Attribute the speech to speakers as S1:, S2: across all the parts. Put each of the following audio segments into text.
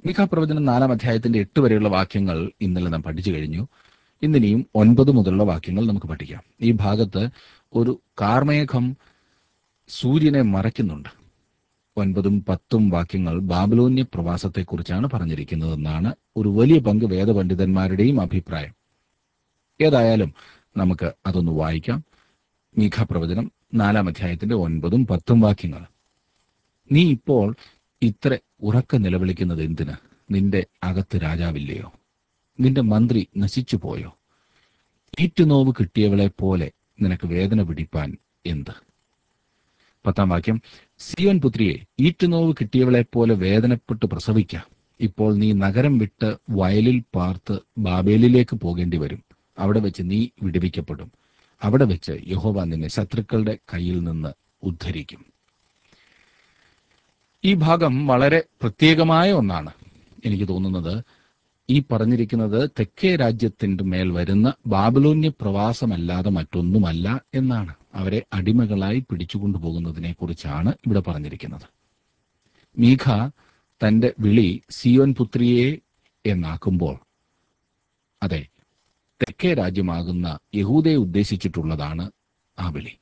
S1: മിഖ പ്രവചനം നാലാം അധ്യായത്തിന്റെ എട്ട് വരെയുള്ള വാക്യങ്ങൾ ഇന്നലെ നാം പഠിച്ചു കഴിഞ്ഞു ഇന്നിനിയും ഒൻപത് മുതലുള്ള വാക്യങ്ങൾ നമുക്ക് പഠിക്കാം ഈ ഭാഗത്ത് ഒരു കാർമേഘം സൂര്യനെ മറയ്ക്കുന്നുണ്ട് ഒൻപതും പത്തും വാക്യങ്ങൾ ബാബിലോന്യ പ്രവാസത്തെക്കുറിച്ചാണ് പറഞ്ഞിരിക്കുന്നതെന്നാണ് ഒരു വലിയ പങ്ക് വേദപണ്ഡിതന്മാരുടെയും അഭിപ്രായം ഏതായാലും നമുക്ക് അതൊന്ന് വായിക്കാം മീഖ പ്രവചനം നാലാം അധ്യായത്തിന്റെ ഒൻപതും പത്തും വാക്യങ്ങൾ നീ ഇപ്പോൾ ഇത്ര ഉറക്ക നിലവിളിക്കുന്നത് എന്തിന് നിന്റെ അകത്ത് രാജാവില്ലയോ നിന്റെ മന്ത്രി നശിച്ചു പോയോ ഈറ്റുനോവ് കിട്ടിയവളെ പോലെ നിനക്ക് വേദന പിടിപ്പാൻ എന്ത് പത്താം വാക്യം സിയോൻ പുത്രിയെ ഈറ്റുനോവ് കിട്ടിയവളെ പോലെ വേദനപ്പെട്ട് പ്രസവിക്ക ഇപ്പോൾ നീ നഗരം വിട്ട് വയലിൽ പാർത്ത് ബാബേലിലേക്ക് പോകേണ്ടി വരും അവിടെ വെച്ച് നീ വിടുവിക്കപ്പെടും അവിടെ വെച്ച് യഹോവ നിന്നെ ശത്രുക്കളുടെ കയ്യിൽ നിന്ന് ഉദ്ധരിക്കും ഈ ഭാഗം വളരെ പ്രത്യേകമായ ഒന്നാണ് എനിക്ക് തോന്നുന്നത് ഈ പറഞ്ഞിരിക്കുന്നത് തെക്കേ രാജ്യത്തിന്റെ മേൽ വരുന്ന ബാബിലോന്യ പ്രവാസമല്ലാതെ മറ്റൊന്നുമല്ല എന്നാണ് അവരെ അടിമകളായി പിടിച്ചുകൊണ്ടുപോകുന്നതിനെ കുറിച്ചാണ് ഇവിടെ പറഞ്ഞിരിക്കുന്നത് മീഖ തന്റെ വിളി സിയോൻ പുത്രിയെ എന്നാക്കുമ്പോൾ അതെ തെക്കേ രാജ്യമാകുന്ന യഹൂദയെ ഉദ്ദേശിച്ചിട്ടുള്ളതാണ് ആ വിളി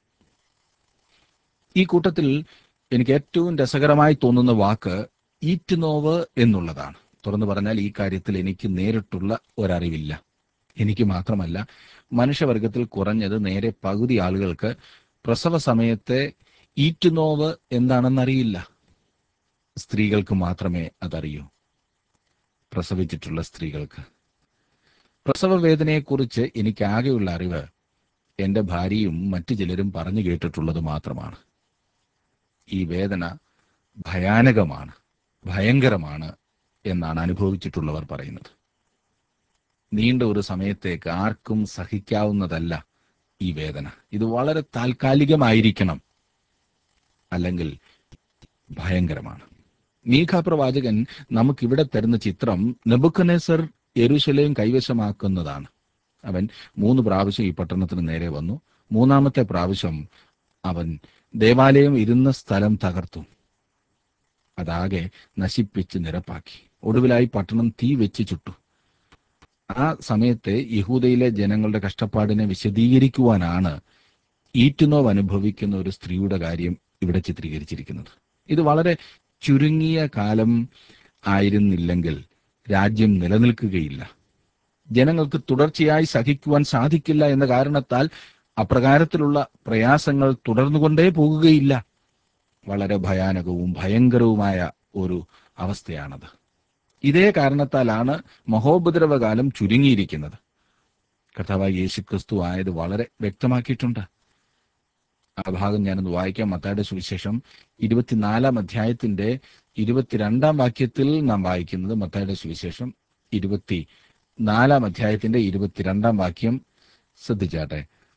S1: ഈ കൂട്ടത്തിൽ എനിക്ക് ഏറ്റവും രസകരമായി തോന്നുന്ന വാക്ക് ഈറ്റുനോവ് എന്നുള്ളതാണ് തുറന്നു പറഞ്ഞാൽ ഈ കാര്യത്തിൽ എനിക്ക് നേരിട്ടുള്ള ഒരറിവില്ല എനിക്ക് മാത്രമല്ല മനുഷ്യവർഗത്തിൽ കുറഞ്ഞത് നേരെ പകുതി ആളുകൾക്ക് പ്രസവ സമയത്തെ ഈറ്റുനോവ് എന്താണെന്നറിയില്ല സ്ത്രീകൾക്ക് മാത്രമേ അതറിയൂ പ്രസവിച്ചിട്ടുള്ള സ്ത്രീകൾക്ക് പ്രസവ വേദനയെക്കുറിച്ച് എനിക്ക് ആകെയുള്ള അറിവ് എന്റെ ഭാര്യയും മറ്റു ചിലരും പറഞ്ഞു കേട്ടിട്ടുള്ളത് മാത്രമാണ് ഈ വേദന ഭയാനകമാണ് ഭയങ്കരമാണ് എന്നാണ് അനുഭവിച്ചിട്ടുള്ളവർ പറയുന്നത് നീണ്ട ഒരു സമയത്തേക്ക് ആർക്കും സഹിക്കാവുന്നതല്ല ഈ വേദന ഇത് വളരെ താൽക്കാലികമായിരിക്കണം അല്ലെങ്കിൽ ഭയങ്കരമാണ് മീഖ പ്രവാചകൻ നമുക്കിവിടെ തരുന്ന ചിത്രം നെബുക്കനേസർ യെരുശലേം കൈവശമാക്കുന്നതാണ് അവൻ മൂന്ന് പ്രാവശ്യം ഈ പട്ടണത്തിന് നേരെ വന്നു മൂന്നാമത്തെ പ്രാവശ്യം അവൻ ദേവാലയം ഇരുന്ന സ്ഥലം തകർത്തു അതാകെ നശിപ്പിച്ച് നിരപ്പാക്കി ഒടുവിലായി പട്ടണം തീ വെച്ച് ചുട്ടു ആ സമയത്തെ യഹൂദയിലെ ജനങ്ങളുടെ കഷ്ടപ്പാടിനെ വിശദീകരിക്കുവാനാണ് ഈറ്റുനോവ് അനുഭവിക്കുന്ന ഒരു സ്ത്രീയുടെ കാര്യം ഇവിടെ ചിത്രീകരിച്ചിരിക്കുന്നത് ഇത് വളരെ ചുരുങ്ങിയ കാലം ആയിരുന്നില്ലെങ്കിൽ രാജ്യം നിലനിൽക്കുകയില്ല ജനങ്ങൾക്ക് തുടർച്ചയായി സഹിക്കുവാൻ സാധിക്കില്ല എന്ന കാരണത്താൽ അപ്രകാരത്തിലുള്ള പ്രയാസങ്ങൾ തുടർന്നുകൊണ്ടേ പോകുകയില്ല വളരെ ഭയാനകവും ഭയങ്കരവുമായ ഒരു അവസ്ഥയാണത് ഇതേ കാരണത്താലാണ് മഹോപദ്രവകാലം ചുരുങ്ങിയിരിക്കുന്നത് കർത്താവായ യേശുക്രിസ്തു ആയത് വളരെ വ്യക്തമാക്കിയിട്ടുണ്ട് ആ ഭാഗം ഞാനൊന്ന് വായിക്കാം മത്തായുടെ സുവിശേഷം ഇരുപത്തിനാലാം അധ്യായത്തിന്റെ ഇരുപത്തിരണ്ടാം വാക്യത്തിൽ നാം വായിക്കുന്നത് മത്തായുടെ സുവിശേഷം ഇരുപത്തി നാലാം അധ്യായത്തിന്റെ ഇരുപത്തിരണ്ടാം വാക്യം ശ്രദ്ധിച്ചാട്ടെ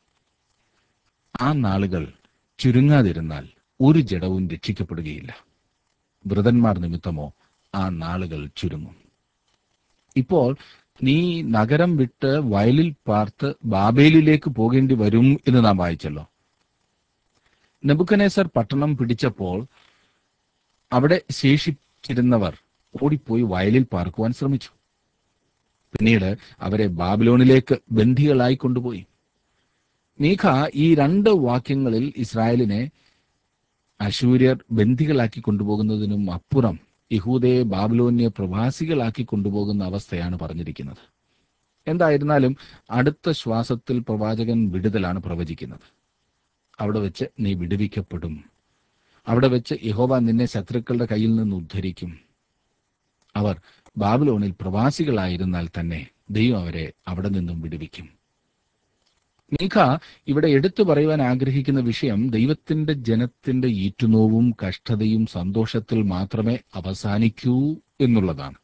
S1: ആ നാളുകൾ ചുരുങ്ങാതിരുന്നാൽ ഒരു ജഡവും രക്ഷിക്കപ്പെടുകയില്ല വൃതന്മാർ നിമിത്തമോ ആ നാളുകൾ ചുരുങ്ങും ഇപ്പോൾ നീ നഗരം വിട്ട് വയലിൽ പാർത്ത് ബാബേലിലേക്ക് പോകേണ്ടി വരും എന്ന് നാം വായിച്ചല്ലോ നെബുക്കനേസർ പട്ടണം പിടിച്ചപ്പോൾ അവിടെ ശേഷിച്ചിരുന്നവർ ഓടിപ്പോയി വയലിൽ പാർക്കുവാൻ ശ്രമിച്ചു പിന്നീട് അവരെ ബാബിലോണിലേക്ക് ബന്ധികളായി കൊണ്ടുപോയി മീഖ ഈ രണ്ട് വാക്യങ്ങളിൽ ഇസ്രായേലിനെ അശൂര്യർ ബന്ധികളാക്കി കൊണ്ടുപോകുന്നതിനും അപ്പുറം യഹൂദയെ ബാബിലോന്യ പ്രവാസികളാക്കി കൊണ്ടുപോകുന്ന അവസ്ഥയാണ് പറഞ്ഞിരിക്കുന്നത് എന്തായിരുന്നാലും അടുത്ത ശ്വാസത്തിൽ പ്രവാചകൻ വിടുതലാണ് പ്രവചിക്കുന്നത് അവിടെ വെച്ച് നീ വിടുവിക്കപ്പെടും അവിടെ വെച്ച് യഹോവ നിന്നെ ശത്രുക്കളുടെ കയ്യിൽ നിന്ന് ഉദ്ധരിക്കും അവർ ബാബിലോണിൽ പ്രവാസികളായിരുന്നാൽ തന്നെ ദൈവം അവരെ അവിടെ നിന്നും വിടുവിക്കും മീഖ ഇവിടെ എടുത്തു പറയുവാൻ ആഗ്രഹിക്കുന്ന വിഷയം ദൈവത്തിന്റെ ജനത്തിന്റെ ഈറ്റുനോവും കഷ്ടതയും സന്തോഷത്തിൽ മാത്രമേ അവസാനിക്കൂ എന്നുള്ളതാണ്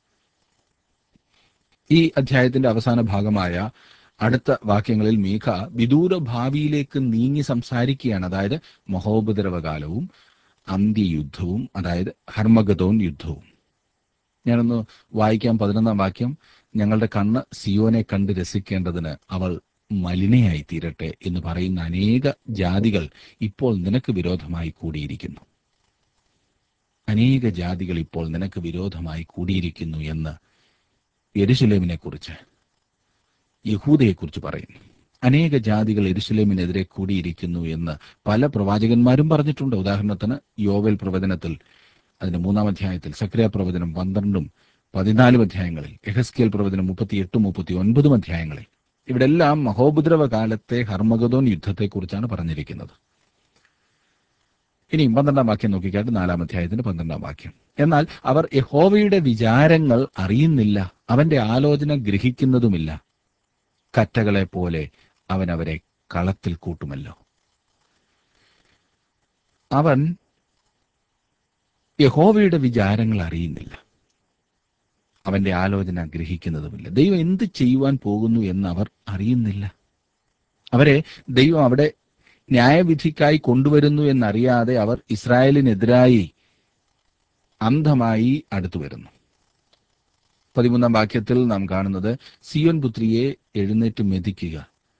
S1: ഈ അധ്യായത്തിന്റെ അവസാന ഭാഗമായ അടുത്ത വാക്യങ്ങളിൽ മീഖ വിദൂര ഭാവിയിലേക്ക് നീങ്ങി സംസാരിക്കുകയാണ് അതായത് മഹോപദ്രവകാലവും അന്ത്യയുദ്ധവും അതായത് ഹർമഗതോൻ യുദ്ധവും ഞാനൊന്ന് വായിക്കാം പതിനൊന്നാം വാക്യം ഞങ്ങളുടെ കണ്ണ് സിയോനെ കണ്ട് രസിക്കേണ്ടതിന് അവൾ മലിനയായി തീരട്ടെ എന്ന് പറയുന്ന അനേക ജാതികൾ ഇപ്പോൾ നിനക്ക് വിരോധമായി കൂടിയിരിക്കുന്നു അനേക ജാതികൾ ഇപ്പോൾ നിനക്ക് വിരോധമായി കൂടിയിരിക്കുന്നു എന്ന് യെരുശലേമിനെ കുറിച്ച് യഹൂദയെക്കുറിച്ച് പറയുന്നു അനേക ജാതികൾ എരുസലേമിനെതിരെ കൂടിയിരിക്കുന്നു എന്ന് പല പ്രവാചകന്മാരും പറഞ്ഞിട്ടുണ്ട് ഉദാഹരണത്തിന് യോവൽ പ്രവചനത്തിൽ അതിന്റെ മൂന്നാം അധ്യായത്തിൽ സക്രിയ പ്രവചനം പന്ത്രണ്ടും പതിനാലും അധ്യായങ്ങളിൽ എഹസ്കേൽ പ്രവചനം മുപ്പത്തിയെട്ടും മുപ്പത്തി ഒൻപതും അധ്യായങ്ങളിൽ ഇവിടെ എല്ലാം മഹോപദ്രവ കാലത്തെ ഹർമഗതോൻ യുദ്ധത്തെക്കുറിച്ചാണ് പറഞ്ഞിരിക്കുന്നത് ഇനി പന്ത്രണ്ടാം വാക്യം നോക്കിക്കാട്ട് നാലാം അധ്യായത്തിന്റെ പന്ത്രണ്ടാം വാക്യം എന്നാൽ അവർ യഹോവയുടെ വിചാരങ്ങൾ അറിയുന്നില്ല അവന്റെ ആലോചന ഗ്രഹിക്കുന്നതുമില്ല കറ്റകളെ പോലെ അവൻ അവരെ കളത്തിൽ കൂട്ടുമല്ലോ അവൻ യഹോവയുടെ വിചാരങ്ങൾ അറിയുന്നില്ല അവന്റെ ആലോചന ഗ്രഹിക്കുന്നതുമില്ല ദൈവം എന്ത് ചെയ്യുവാൻ പോകുന്നു എന്ന് അവർ അറിയുന്നില്ല അവരെ ദൈവം അവിടെ ന്യായവിധിക്കായി കൊണ്ടുവരുന്നു എന്നറിയാതെ അവർ ഇസ്രായേലിനെതിരായി അന്ധമായി അടുത്തു വരുന്നു പതിമൂന്നാം വാക്യത്തിൽ നാം കാണുന്നത് സിയോൻ പുത്രിയെ എഴുന്നേറ്റ് മെതിക്കുക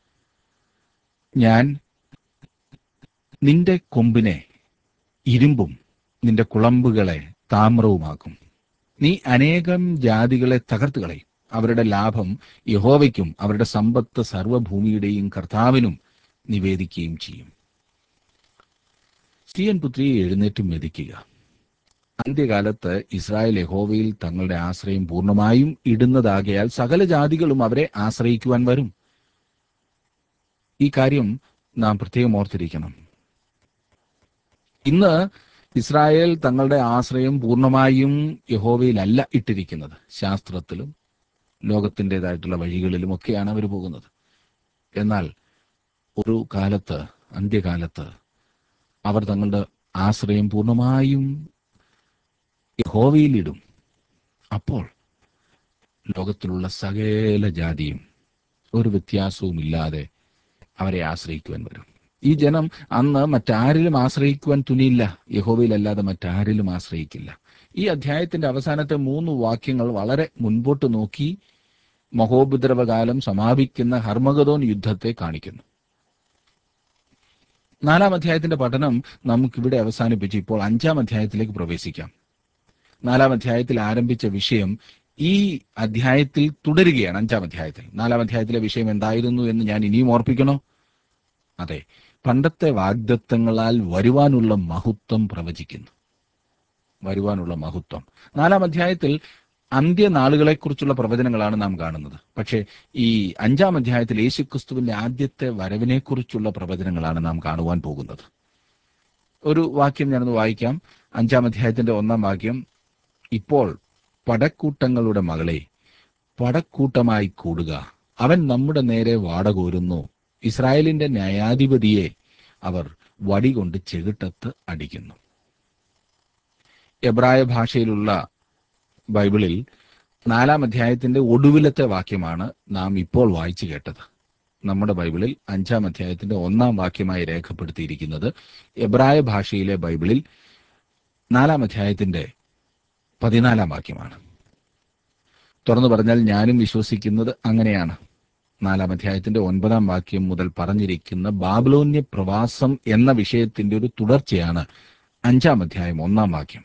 S1: ഞാൻ നിന്റെ കൊമ്പിനെ ഇരുമ്പും നിന്റെ കുളമ്പുകളെ താമ്രവുമാക്കും നീ അനേകം ജാതികളെ തകർത്ത് കളയും അവരുടെ ലാഭം യഹോവയ്ക്കും അവരുടെ സമ്പത്ത് സർവ്വഭൂമിയുടെയും കർത്താവിനും നിവേദിക്കുകയും ചെയ്യും സിയൻ പുത്രിയെ എഴുന്നേറ്റ് മെതിക്കുക അന്ത്യകാലത്ത് ഇസ്രായേൽ യഹോവയിൽ തങ്ങളുടെ ആശ്രയം പൂർണ്ണമായും ഇടുന്നതാകയാൽ സകല ജാതികളും അവരെ ആശ്രയിക്കുവാൻ വരും ഈ കാര്യം നാം പ്രത്യേകം ഓർത്തിരിക്കണം ഇന്ന് ഇസ്രായേൽ തങ്ങളുടെ ആശ്രയം പൂർണ്ണമായും യഹോവയിലല്ല ഇട്ടിരിക്കുന്നത് ശാസ്ത്രത്തിലും ലോകത്തിൻ്റെതായിട്ടുള്ള വഴികളിലും ഒക്കെയാണ് അവർ പോകുന്നത് എന്നാൽ ഒരു കാലത്ത് അന്ത്യകാലത്ത് അവർ തങ്ങളുടെ ആശ്രയം പൂർണ്ണമായും യഹോവയിലിടും അപ്പോൾ ലോകത്തിലുള്ള സകല ജാതിയും ഒരു വ്യത്യാസവും ഇല്ലാതെ അവരെ ആശ്രയിക്കുവാൻ വരും ഈ ജനം അന്ന് മറ്റാരിലും ആശ്രയിക്കുവാൻ തുനിയില്ല യഹോവയിലല്ലാതെ മറ്റാരിലും ആശ്രയിക്കില്ല ഈ അധ്യായത്തിന്റെ അവസാനത്തെ മൂന്ന് വാക്യങ്ങൾ വളരെ മുൻപോട്ട് നോക്കി മഹോപദ്രവകാലം സമാപിക്കുന്ന ഹർമഗതോൻ യുദ്ധത്തെ കാണിക്കുന്നു നാലാം അധ്യായത്തിന്റെ പഠനം നമുക്കിവിടെ അവസാനിപ്പിച്ച് ഇപ്പോൾ അഞ്ചാം അധ്യായത്തിലേക്ക് പ്രവേശിക്കാം നാലാം അധ്യായത്തിൽ ആരംഭിച്ച വിഷയം ഈ അധ്യായത്തിൽ തുടരുകയാണ് അഞ്ചാം അധ്യായത്തിൽ നാലാം അധ്യായത്തിലെ വിഷയം എന്തായിരുന്നു എന്ന് ഞാൻ ഇനിയും ഓർപ്പിക്കണോ അതെ പണ്ടത്തെ വാഗ്ദത്തങ്ങളാൽ വരുവാനുള്ള മഹത്വം പ്രവചിക്കുന്നു വരുവാനുള്ള മഹത്വം നാലാം അധ്യായത്തിൽ അന്ത്യനാളുകളെക്കുറിച്ചുള്ള പ്രവചനങ്ങളാണ് നാം കാണുന്നത് പക്ഷേ ഈ അഞ്ചാം അധ്യായത്തിൽ യേശുക്രിസ്തുവിന്റെ ആദ്യത്തെ വരവിനെക്കുറിച്ചുള്ള പ്രവചനങ്ങളാണ് നാം കാണുവാൻ പോകുന്നത് ഒരു വാക്യം ഞാനൊന്ന് വായിക്കാം അഞ്ചാം അധ്യായത്തിന്റെ ഒന്നാം വാക്യം ഇപ്പോൾ പടക്കൂട്ടങ്ങളുടെ മകളെ പടക്കൂട്ടമായി കൂടുക അവൻ നമ്മുടെ നേരെ വാടകോരുന്നു ഇസ്രായേലിന്റെ ന്യായാധിപതിയെ അവർ വടികൊണ്ട് ചെകിട്ടത്ത് അടിക്കുന്നു എബ്രായ ഭാഷയിലുള്ള ബൈബിളിൽ നാലാം അധ്യായത്തിന്റെ ഒടുവിലത്തെ വാക്യമാണ് നാം ഇപ്പോൾ വായിച്ചു കേട്ടത് നമ്മുടെ ബൈബിളിൽ അഞ്ചാം അധ്യായത്തിന്റെ ഒന്നാം വാക്യമായി രേഖപ്പെടുത്തിയിരിക്കുന്നത് എബ്രായ ഭാഷയിലെ ബൈബിളിൽ നാലാം അധ്യായത്തിന്റെ പതിനാലാം വാക്യമാണ് തുറന്നു പറഞ്ഞാൽ ഞാനും വിശ്വസിക്കുന്നത് അങ്ങനെയാണ് നാലാം അധ്യായത്തിന്റെ ഒൻപതാം വാക്യം മുതൽ പറഞ്ഞിരിക്കുന്ന ബാബിലോന്യ പ്രവാസം എന്ന വിഷയത്തിന്റെ ഒരു തുടർച്ചയാണ് അഞ്ചാം അധ്യായം ഒന്നാം വാക്യം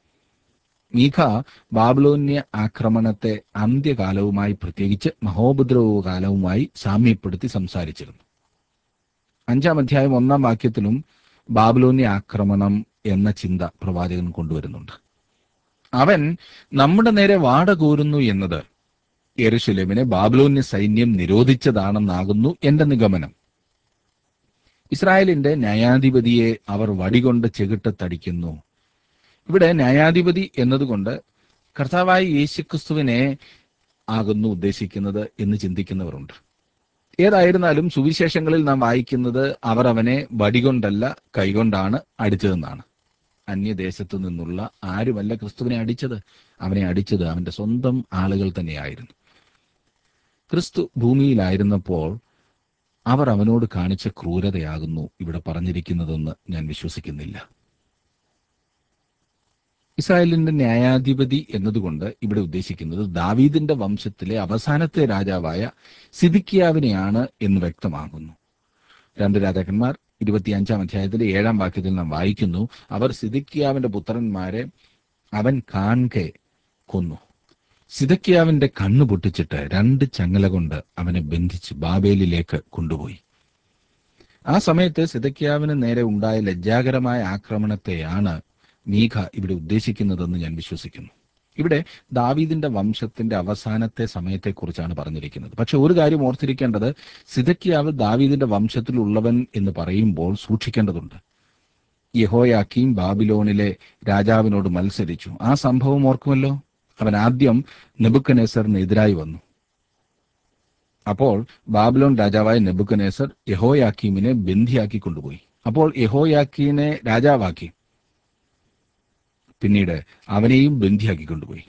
S1: മീഖ ബാബിലോന്യ ആക്രമണത്തെ അന്ത്യകാലവുമായി പ്രത്യേകിച്ച് മഹോപദ്രവ കാലവുമായി സാമ്യപ്പെടുത്തി സംസാരിച്ചിരുന്നു അഞ്ചാം അധ്യായം ഒന്നാം വാക്യത്തിലും ബാബിലോന്യ ആക്രമണം എന്ന ചിന്ത പ്രവാചകൻ കൊണ്ടുവരുന്നുണ്ട് അവൻ നമ്മുടെ നേരെ വാടകൂരുന്നു എന്നത് യെരുശലേമിനെ ബാബിലോന്യ സൈന്യം നിരോധിച്ചതാണെന്നാകുന്നു എന്റെ നിഗമനം ഇസ്രായേലിന്റെ ന്യായാധിപതിയെ അവർ വടികൊണ്ട് ചെകിട്ടത്തടിക്കുന്നു ഇവിടെ ന്യായാധിപതി എന്നതുകൊണ്ട് കർത്താവായ യേശുക്രിസ്തുവിനെ ആകുന്നു ഉദ്ദേശിക്കുന്നത് എന്ന് ചിന്തിക്കുന്നവരുണ്ട് ഏതായിരുന്നാലും സുവിശേഷങ്ങളിൽ നാം വായിക്കുന്നത് അവർ അവനെ വടികൊണ്ടല്ല കൈകൊണ്ടാണ് അടിച്ചതെന്നാണ് അന്യദേശത്തു നിന്നുള്ള ആരുമല്ല ക്രിസ്തുവിനെ അടിച്ചത് അവനെ അടിച്ചത് അവന്റെ സ്വന്തം ആളുകൾ തന്നെയായിരുന്നു ക്രിസ്തു ഭൂമിയിലായിരുന്നപ്പോൾ അവർ അവനോട് കാണിച്ച ക്രൂരതയാകുന്നു ഇവിടെ പറഞ്ഞിരിക്കുന്നതെന്ന് ഞാൻ വിശ്വസിക്കുന്നില്ല ഇസ്രായേലിന്റെ ന്യായാധിപതി എന്നതുകൊണ്ട് ഇവിടെ ഉദ്ദേശിക്കുന്നത് ദാവീദിന്റെ വംശത്തിലെ അവസാനത്തെ രാജാവായ സിദിക്കിയാവിനെയാണ് എന്ന് വ്യക്തമാകുന്നു രണ്ട് രാജാക്കന്മാർ ഇരുപത്തിയഞ്ചാം അധ്യായത്തിലെ ഏഴാം വാക്യത്തിൽ നാം വായിക്കുന്നു അവർ സിദിക്കിയാവിന്റെ പുത്രന്മാരെ അവൻ കാൺകെ കൊന്നു സിദക്കിയാവിന്റെ കണ്ണു പൊട്ടിച്ചിട്ട് രണ്ട് ചങ്ങല കൊണ്ട് അവനെ ബന്ധിച്ച് ബാബേലിലേക്ക് കൊണ്ടുപോയി ആ സമയത്ത് സിദക്കിയാവിന് നേരെ ഉണ്ടായ ലജ്ജാകരമായ ആക്രമണത്തെയാണ് മീഖ ഇവിടെ ഉദ്ദേശിക്കുന്നതെന്ന് ഞാൻ വിശ്വസിക്കുന്നു ഇവിടെ ദാവീദിന്റെ വംശത്തിന്റെ അവസാനത്തെ സമയത്തെക്കുറിച്ചാണ് പറഞ്ഞിരിക്കുന്നത് പക്ഷെ ഒരു കാര്യം ഓർത്തിരിക്കേണ്ടത് സിദക്കിയാവ് ദാവീദിന്റെ വംശത്തിലുള്ളവൻ എന്ന് പറയുമ്പോൾ സൂക്ഷിക്കേണ്ടതുണ്ട് യഹോയാക്കീം ബാബിലോണിലെ രാജാവിനോട് മത്സരിച്ചു ആ സംഭവം ഓർക്കുമല്ലോ അവൻ ആദ്യം നെബുക്കനേസറിന് എതിരായി വന്നു അപ്പോൾ ബാബിലോൺ രാജാവായ നെബുക്കനേസർ യഹോയാക്കീമിനെ ബന്ധിയാക്കി കൊണ്ടുപോയി അപ്പോൾ യഹോയാക്കീനെ രാജാവാക്കി പിന്നീട് അവനെയും ബന്ധിയാക്കി കൊണ്ടുപോയി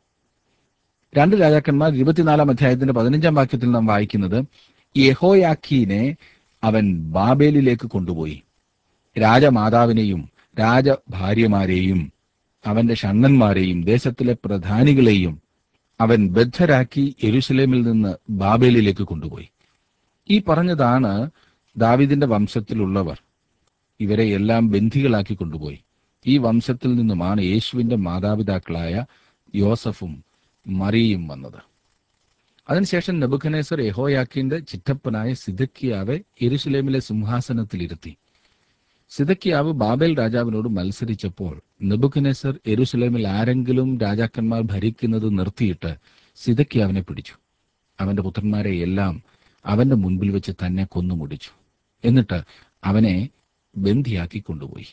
S1: രണ്ട് രാജാക്കന്മാർ ഇരുപത്തിനാലാം അധ്യായത്തിന്റെ പതിനഞ്ചാം വാക്യത്തിൽ നാം വായിക്കുന്നത് യഹോയാക്കീനെ അവൻ ബാബേലിലേക്ക് കൊണ്ടുപോയി രാജമാതാവിനെയും രാജഭാര്യമാരെയും അവന്റെ ഷണ്ണന്മാരെയും ദേശത്തിലെ പ്രധാനികളെയും അവൻ ബദ്ധരാക്കി യെരുസലേമിൽ നിന്ന് ബാബേലിലേക്ക് കൊണ്ടുപോയി ഈ പറഞ്ഞതാണ് ദാവിദിന്റെ വംശത്തിലുള്ളവർ ഇവരെ എല്ലാം ബന്ധികളാക്കി കൊണ്ടുപോയി ഈ വംശത്തിൽ നിന്നുമാണ് യേശുവിന്റെ മാതാപിതാക്കളായ യോസഫും മറിയയും വന്നത് അതിനുശേഷം നെബുഖനേസർ യഹോയാക്കിന്റെ ചിറ്റപ്പനായ സിദക്കിയാവെ യെരുസലേമിലെ സിംഹാസനത്തിലിരുത്തി സിദക്കിയാവ് ബാബേൽ രാജാവിനോട് മത്സരിച്ചപ്പോൾ നെബുഖനേസർ യെരുസലേമിൽ ആരെങ്കിലും രാജാക്കന്മാർ ഭരിക്കുന്നത് നിർത്തിയിട്ട് സിദക്കിയാവിനെ പിടിച്ചു അവന്റെ പുത്രന്മാരെ എല്ലാം അവന്റെ മുൻപിൽ വെച്ച് തന്നെ കൊന്നുമുടിച്ചു എന്നിട്ട് അവനെ ബന്ധിയാക്കി കൊണ്ടുപോയി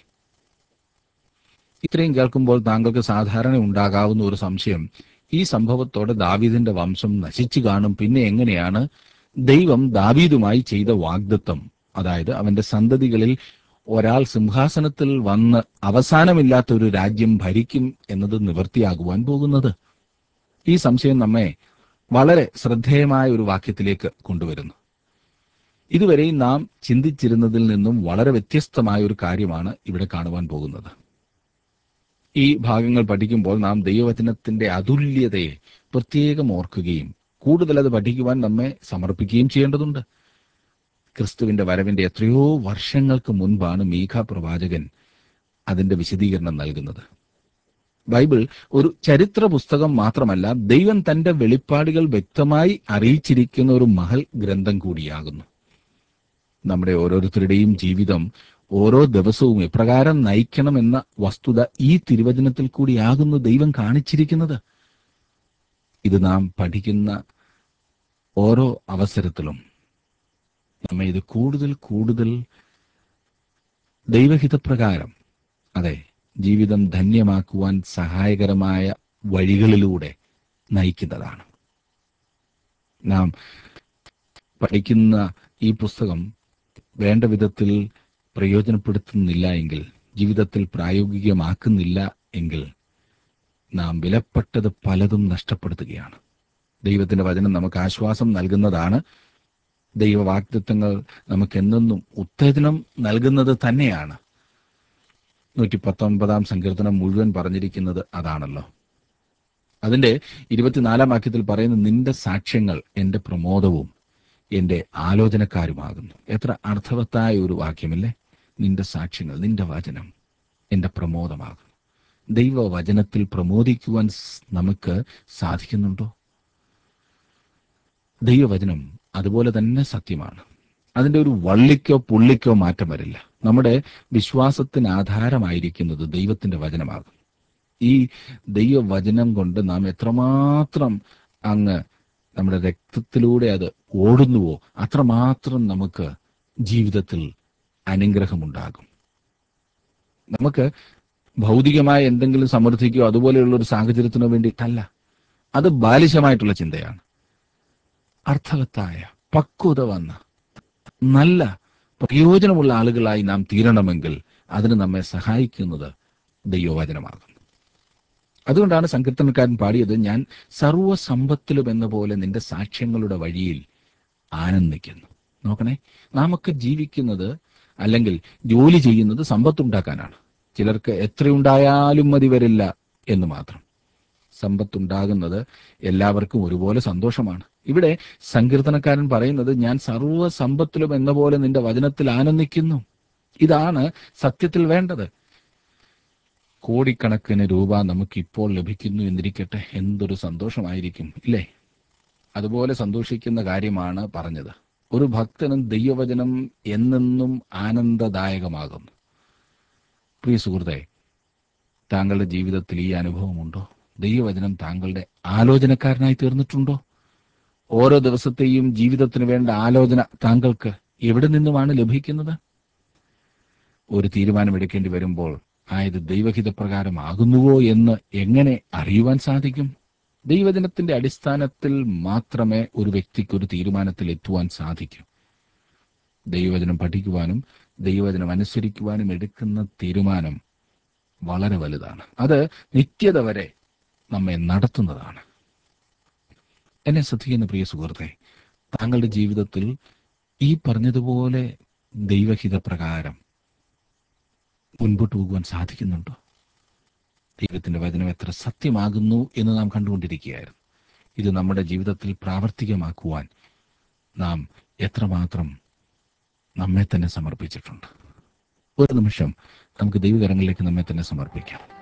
S1: ഇത്രയും കേൾക്കുമ്പോൾ താങ്കൾക്ക് സാധാരണ ഉണ്ടാകാവുന്ന ഒരു സംശയം ഈ സംഭവത്തോടെ ദാവീദിന്റെ വംശം നശിച്ചു കാണും പിന്നെ എങ്ങനെയാണ് ദൈവം ദാവീദുമായി ചെയ്ത വാഗ്ദത്വം അതായത് അവന്റെ സന്തതികളിൽ ഒരാൾ സിംഹാസനത്തിൽ വന്ന് അവസാനമില്ലാത്ത ഒരു രാജ്യം ഭരിക്കും എന്നത് നിവൃത്തിയാകുവാൻ പോകുന്നത് ഈ സംശയം നമ്മെ വളരെ ശ്രദ്ധേയമായ ഒരു വാക്യത്തിലേക്ക് കൊണ്ടുവരുന്നു ഇതുവരെയും നാം ചിന്തിച്ചിരുന്നതിൽ നിന്നും വളരെ വ്യത്യസ്തമായ ഒരു കാര്യമാണ് ഇവിടെ കാണുവാൻ പോകുന്നത് ഈ ഭാഗങ്ങൾ പഠിക്കുമ്പോൾ നാം ദൈവവചനത്തിന്റെ അതുല്യതയെ പ്രത്യേകം ഓർക്കുകയും കൂടുതൽ അത് പഠിക്കുവാൻ നമ്മെ സമർപ്പിക്കുകയും ചെയ്യേണ്ടതുണ്ട് ക്രിസ്തുവിന്റെ വരവിന്റെ എത്രയോ വർഷങ്ങൾക്ക് മുൻപാണ് മീഖ പ്രവാചകൻ അതിന്റെ വിശദീകരണം നൽകുന്നത് ബൈബിൾ ഒരു ചരിത്ര പുസ്തകം മാത്രമല്ല ദൈവം തന്റെ വെളിപ്പാടുകൾ വ്യക്തമായി അറിയിച്ചിരിക്കുന്ന ഒരു മഹൽ ഗ്രന്ഥം കൂടിയാകുന്നു നമ്മുടെ ഓരോരുത്തരുടെയും ജീവിതം ഓരോ ദിവസവും എപ്രകാരം നയിക്കണമെന്ന വസ്തുത ഈ തിരുവചനത്തിൽ കൂടിയാകുന്നു ദൈവം കാണിച്ചിരിക്കുന്നത് ഇത് നാം പഠിക്കുന്ന ഓരോ അവസരത്തിലും നമ്മെ ഇത് കൂടുതൽ കൂടുതൽ ദൈവഹിതപ്രകാരം അതെ ജീവിതം ധന്യമാക്കുവാൻ സഹായകരമായ വഴികളിലൂടെ നയിക്കുന്നതാണ് നാം പഠിക്കുന്ന ഈ പുസ്തകം വേണ്ട വിധത്തിൽ പ്രയോജനപ്പെടുത്തുന്നില്ല എങ്കിൽ ജീവിതത്തിൽ പ്രായോഗികമാക്കുന്നില്ല എങ്കിൽ നാം വിലപ്പെട്ടത് പലതും നഷ്ടപ്പെടുത്തുകയാണ് ദൈവത്തിന്റെ വചനം നമുക്ക് ആശ്വാസം നൽകുന്നതാണ് ദൈവവാഗ്ദത്വങ്ങൾ നമുക്ക് എന്നെന്നും ഉത്തേജനം നൽകുന്നത് തന്നെയാണ് നൂറ്റി പത്തൊമ്പതാം സങ്കീർത്തനം മുഴുവൻ പറഞ്ഞിരിക്കുന്നത് അതാണല്ലോ അതിന്റെ ഇരുപത്തിനാലാം വാക്യത്തിൽ പറയുന്ന നിന്റെ സാക്ഷ്യങ്ങൾ എന്റെ പ്രമോദവും എന്റെ ആലോചനക്കാരുമാകുന്നു എത്ര അർത്ഥവത്തായ ഒരു വാക്യമല്ലേ നിന്റെ സാക്ഷ്യങ്ങൾ നിന്റെ വചനം എന്റെ പ്രമോദമാകുന്നു ദൈവവചനത്തിൽ പ്രമോദിക്കുവാൻ സ് നമുക്ക് സാധിക്കുന്നുണ്ടോ ദൈവവചനം അതുപോലെ തന്നെ സത്യമാണ് അതിന്റെ ഒരു വള്ളിക്കോ പുള്ളിക്കോ മാറ്റം വരില്ല നമ്മുടെ വിശ്വാസത്തിന് ആധാരമായിരിക്കുന്നത് ദൈവത്തിന്റെ വചനമാകും ഈ ദൈവവചനം കൊണ്ട് നാം എത്രമാത്രം അങ്ങ് നമ്മുടെ രക്തത്തിലൂടെ അത് ഓടുന്നുവോ അത്രമാത്രം നമുക്ക് ജീവിതത്തിൽ അനുഗ്രഹമുണ്ടാകും നമുക്ക് ഭൗതികമായ എന്തെങ്കിലും സമൃദ്ധിക്കോ അതുപോലെയുള്ള ഒരു സാഹചര്യത്തിനോ വേണ്ടിയിട്ടല്ല അത് ബാലിശമായിട്ടുള്ള ചിന്തയാണ് അർത്ഥവത്തായ പക്വത വന്ന നല്ല പ്രയോജനമുള്ള ആളുകളായി നാം തീരണമെങ്കിൽ അതിന് നമ്മെ സഹായിക്കുന്നത് ദൈവവചനമാകുന്നു അതുകൊണ്ടാണ് സങ്കീർത്തനക്കാരൻ പാടിയത് ഞാൻ സർവസമ്പത്തിലും എന്ന പോലെ നിന്റെ സാക്ഷ്യങ്ങളുടെ വഴിയിൽ ആനന്ദിക്കുന്നു നോക്കണേ നാമൊക്കെ ജീവിക്കുന്നത് അല്ലെങ്കിൽ ജോലി ചെയ്യുന്നത് സമ്പത്തുണ്ടാക്കാനാണ് ചിലർക്ക് എത്രയുണ്ടായാലും മതി വരില്ല എന്ന് മാത്രം സമ്പത്തുണ്ടാകുന്നത് എല്ലാവർക്കും ഒരുപോലെ സന്തോഷമാണ് ഇവിടെ സങ്കീർത്തനക്കാരൻ പറയുന്നത് ഞാൻ സർവ്വ സമ്പത്തിലും എന്ന പോലെ നിന്റെ വചനത്തിൽ ആനന്ദിക്കുന്നു ഇതാണ് സത്യത്തിൽ വേണ്ടത് കോടിക്കണക്കിന് രൂപ നമുക്ക് ഇപ്പോൾ ലഭിക്കുന്നു എന്നിരിക്കട്ടെ എന്തൊരു സന്തോഷമായിരിക്കും ഇല്ലേ അതുപോലെ സന്തോഷിക്കുന്ന കാര്യമാണ് പറഞ്ഞത് ഒരു ഭക്തനും ദൈവവചനം എന്നെന്നും ആനന്ദദായകമാകുന്നു പ്രിയ സുഹൃത്തെ താങ്കളുടെ ജീവിതത്തിൽ ഈ അനുഭവമുണ്ടോ ദൈവവചനം താങ്കളുടെ ആലോചനക്കാരനായി തീർന്നിട്ടുണ്ടോ ഓരോ ദിവസത്തെയും ജീവിതത്തിന് വേണ്ട ആലോചന താങ്കൾക്ക് എവിടെ നിന്നുമാണ് ലഭിക്കുന്നത് ഒരു തീരുമാനമെടുക്കേണ്ടി വരുമ്പോൾ ആയത് ദൈവഹിത പ്രകാരമാകുന്നുവോ എന്ന് എങ്ങനെ അറിയുവാൻ സാധിക്കും ദൈവജനത്തിന്റെ അടിസ്ഥാനത്തിൽ മാത്രമേ ഒരു വ്യക്തിക്ക് ഒരു തീരുമാനത്തിൽ എത്തുവാൻ സാധിക്കൂ ദൈവവചനം പഠിക്കുവാനും ദൈവവചനം അനുസരിക്കുവാനും എടുക്കുന്ന തീരുമാനം വളരെ വലുതാണ് അത് നിത്യത വരെ നമ്മെ നടത്തുന്നതാണ് എന്നെ ശ്രദ്ധിക്കുന്ന പ്രിയ സുഹൃത്തെ താങ്കളുടെ ജീവിതത്തിൽ ഈ പറഞ്ഞതുപോലെ ദൈവഹിത പ്രകാരം മുൻപോട്ട് പോകുവാൻ സാധിക്കുന്നുണ്ടോ ദൈവത്തിന്റെ വചനം എത്ര സത്യമാകുന്നു എന്ന് നാം കണ്ടുകൊണ്ടിരിക്കുകയായിരുന്നു ഇത് നമ്മുടെ ജീവിതത്തിൽ പ്രാവർത്തികമാക്കുവാൻ നാം എത്രമാത്രം നമ്മെ തന്നെ സമർപ്പിച്ചിട്ടുണ്ട് ഒരു നിമിഷം നമുക്ക് ദൈവകരങ്ങളിലേക്ക് നമ്മെ തന്നെ സമർപ്പിക്കാം